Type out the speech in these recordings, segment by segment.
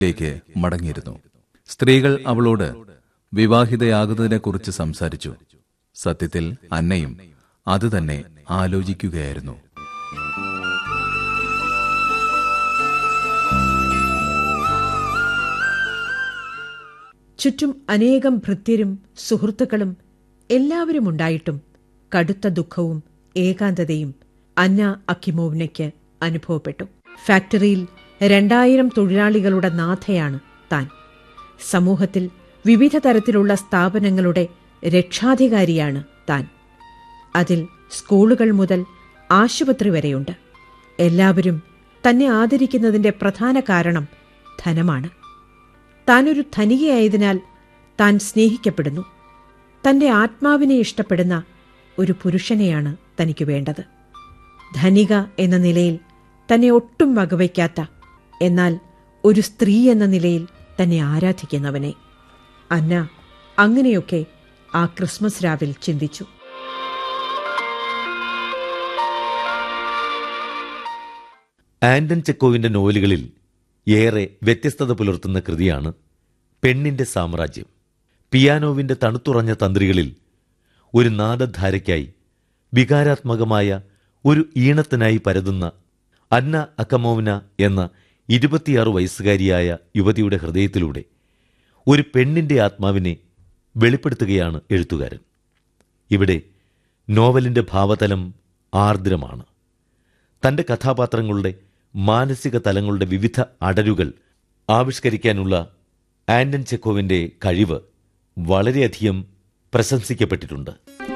ലേക്ക് മടങ്ങിയിരുന്നു സ്ത്രീകൾ അവളോട് വിവാഹിതയാകുന്നതിനെക്കുറിച്ച് സംസാരിച്ചു സത്യത്തിൽ അന്നയും അത് തന്നെ ആലോചിക്കുകയായിരുന്നു ചുറ്റും അനേകം ഭൃത്യരും സുഹൃത്തുക്കളും എല്ലാവരും ഉണ്ടായിട്ടും കടുത്ത ദുഃഖവും ഏകാന്തതയും അന്ന അക്കിമോവിനയ്ക്ക് അനുഭവപ്പെട്ടു ഫാക്ടറിയിൽ രണ്ടായിരം തൊഴിലാളികളുടെ നാഥയാണ് താൻ സമൂഹത്തിൽ വിവിധ തരത്തിലുള്ള സ്ഥാപനങ്ങളുടെ രക്ഷാധികാരിയാണ് താൻ അതിൽ സ്കൂളുകൾ മുതൽ ആശുപത്രി വരെയുണ്ട് എല്ലാവരും തന്നെ ആദരിക്കുന്നതിന്റെ പ്രധാന കാരണം ധനമാണ് താനൊരു ധനികയായതിനാൽ താൻ സ്നേഹിക്കപ്പെടുന്നു തന്റെ ആത്മാവിനെ ഇഷ്ടപ്പെടുന്ന ഒരു പുരുഷനെയാണ് തനിക്ക് വേണ്ടത് ധനിക എന്ന നിലയിൽ തന്നെ ഒട്ടും വകവയ്ക്കാത്ത എന്നാൽ ഒരു സ്ത്രീ എന്ന നിലയിൽ തന്നെ ആരാധിക്കുന്നവനെ അന്ന അങ്ങനെയൊക്കെ ആ ക്രിസ്മസ് രാവിൽ ചിന്തിച്ചു ആന്റൺ ചെക്കോവിന്റെ നോവലുകളിൽ ഏറെ വ്യത്യസ്തത പുലർത്തുന്ന കൃതിയാണ് പെണ്ണിന്റെ സാമ്രാജ്യം പിയാനോവിന്റെ തണുത്തുറഞ്ഞ തന്ത്രികളിൽ ഒരു നാദധാരയ്ക്കായി വികാരാത്മകമായ ഒരു ഈണത്തിനായി പരതുന്ന അന്ന അക്കമോവന എന്ന ഇരുപത്തിയാറ് വയസ്സുകാരിയായ യുവതിയുടെ ഹൃദയത്തിലൂടെ ഒരു പെണ്ണിന്റെ ആത്മാവിനെ വെളിപ്പെടുത്തുകയാണ് എഴുത്തുകാരൻ ഇവിടെ നോവലിന്റെ ഭാവതലം ആർദ്രമാണ് തന്റെ കഥാപാത്രങ്ങളുടെ മാനസിക തലങ്ങളുടെ വിവിധ അടരുകൾ ആവിഷ്കരിക്കാനുള്ള ആന്റൺ ചെക്കോവിന്റെ കഴിവ് വളരെയധികം പ്രശംസിക്കപ്പെട്ടിട്ടുണ്ട്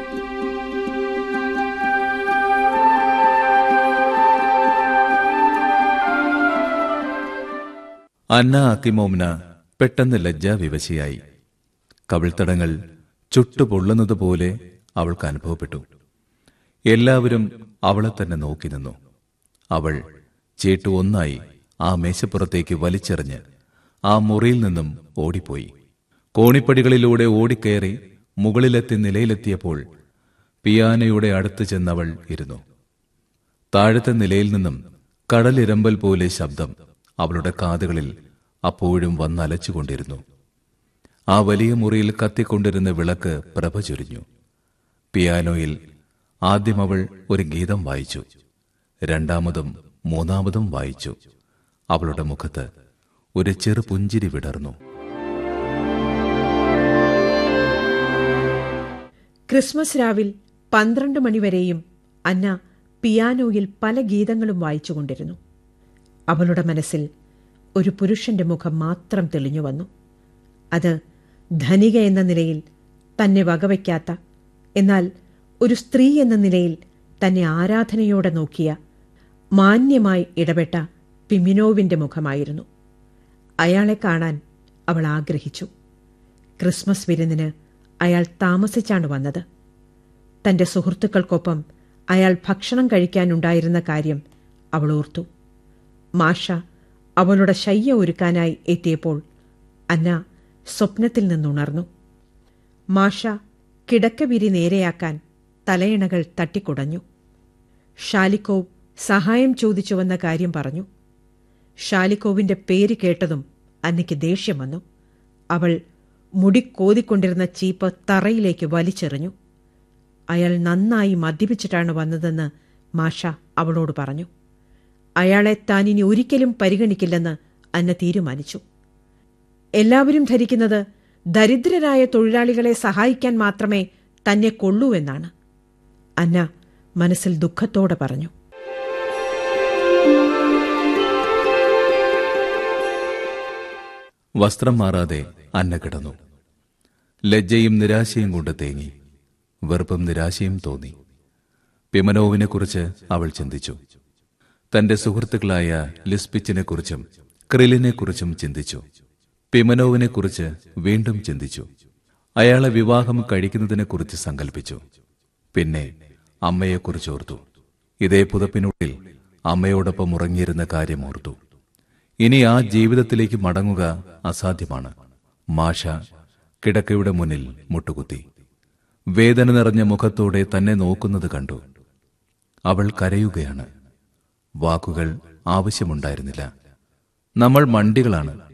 അന്ന അക്കിമോമിന പെട്ടെന്ന് ലജ്ജാവിവശയായി കവിൾത്തടങ്ങൾ ചുട്ടുപൊള്ളുന്നതുപോലെ അവൾക്ക് അനുഭവപ്പെട്ടു എല്ലാവരും അവളെ തന്നെ നോക്കി നിന്നു അവൾ ചേട്ടു ഒന്നായി ആ മേശപ്പുറത്തേക്ക് വലിച്ചെറിഞ്ഞ് ആ മുറിയിൽ നിന്നും ഓടിപ്പോയി കോണിപ്പടികളിലൂടെ ഓടിക്കയറി മുകളിലെത്തി നിലയിലെത്തിയപ്പോൾ പിയാനയുടെ അടുത്ത് ചെന്നവൾ ഇരുന്നു താഴത്തെ നിലയിൽ നിന്നും കടലിരമ്പൽ പോലെ ശബ്ദം അവളുടെ കാതുകളിൽ അപ്പോഴും വന്നലച്ചുകൊണ്ടിരുന്നു ആ വലിയ മുറിയിൽ കത്തിക്കൊണ്ടിരുന്ന വിളക്ക് പ്രഭ ചൊരിഞ്ഞു പിയാനോയിൽ ആദ്യം അവൾ ഒരു ഗീതം വായിച്ചു രണ്ടാമതും മൂന്നാമതും വായിച്ചു അവളുടെ മുഖത്ത് ഒരു ചെറു പുഞ്ചിരി വിടർന്നു ക്രിസ്മസ് രാവിൽ പന്ത്രണ്ട് മണിവരെയും അന്ന പിയാനോയിൽ പല ഗീതങ്ങളും വായിച്ചുകൊണ്ടിരുന്നു അവളുടെ മനസ്സിൽ ഒരു പുരുഷന്റെ മുഖം മാത്രം തെളിഞ്ഞു വന്നു അത് ധനിക എന്ന നിലയിൽ തന്നെ വകവയ്ക്കാത്ത എന്നാൽ ഒരു സ്ത്രീ എന്ന നിലയിൽ തന്നെ ആരാധനയോടെ നോക്കിയ മാന്യമായി ഇടപെട്ട പിമിനോവിന്റെ മുഖമായിരുന്നു അയാളെ കാണാൻ അവൾ ആഗ്രഹിച്ചു ക്രിസ്മസ് വിരുന്നിന് അയാൾ താമസിച്ചാണ് വന്നത് തന്റെ സുഹൃത്തുക്കൾക്കൊപ്പം അയാൾ ഭക്ഷണം കഴിക്കാനുണ്ടായിരുന്ന കാര്യം അവൾ ഓർത്തു മാഷ അവളുടെ ശയ്യ ഒരുക്കാനായി എത്തിയപ്പോൾ അന്ന സ്വപ്നത്തിൽ നിന്നുണർന്നു മാഷ കിടക്കവിരി നേരെയാക്കാൻ തലയിണകൾ തട്ടിക്കുടഞ്ഞു ഷാലിക്കോവ് സഹായം ചോദിച്ചുവെന്ന കാര്യം പറഞ്ഞു ഷാലിക്കോവിന്റെ പേര് കേട്ടതും അന്നയ്ക്ക് ദേഷ്യം വന്നു അവൾ മുടി കോതിക്കൊണ്ടിരുന്ന ചീപ്പ് തറയിലേക്ക് വലിച്ചെറിഞ്ഞു അയാൾ നന്നായി മദ്യപിച്ചിട്ടാണ് വന്നതെന്ന് മാഷ അവളോട് പറഞ്ഞു അയാളെ താൻ ഇനി ഒരിക്കലും പരിഗണിക്കില്ലെന്ന് അന്ന തീരുമാനിച്ചു എല്ലാവരും ധരിക്കുന്നത് ദരിദ്രരായ തൊഴിലാളികളെ സഹായിക്കാൻ മാത്രമേ തന്നെ കൊള്ളൂ എന്നാണ് അന്ന മനസ്സിൽ ദുഃഖത്തോടെ പറഞ്ഞു വസ്ത്രം മാറാതെ അന്ന കിടന്നു ലജ്ജയും നിരാശയും കൊണ്ട് തേങ്ങി വെറുപ്പും നിരാശയും തോന്നി പിമനോവിനെക്കുറിച്ച് അവൾ ചിന്തിച്ചു തന്റെ സുഹൃത്തുക്കളായ ലിസ്പിച്ചിനെക്കുറിച്ചും ക്രിലിനെക്കുറിച്ചും ചിന്തിച്ചു പിമനോവിനെക്കുറിച്ച് വീണ്ടും ചിന്തിച്ചു അയാളെ വിവാഹം കഴിക്കുന്നതിനെക്കുറിച്ച് സങ്കല്പിച്ചു പിന്നെ അമ്മയെക്കുറിച്ച് ഓർത്തു ഇതേ പുതപ്പിനുള്ളിൽ അമ്മയോടൊപ്പം ഉറങ്ങിയിരുന്ന കാര്യം ഓർത്തു ഇനി ആ ജീവിതത്തിലേക്ക് മടങ്ങുക അസാധ്യമാണ് മാഷ കിടക്കയുടെ മുന്നിൽ മുട്ടുകുത്തി വേദന നിറഞ്ഞ മുഖത്തോടെ തന്നെ നോക്കുന്നത് കണ്ടു അവൾ കരയുകയാണ് വാക്കുകൾ ആവശ്യമുണ്ടായിരുന്നില്ല നമ്മൾ മണ്ടികളാണ്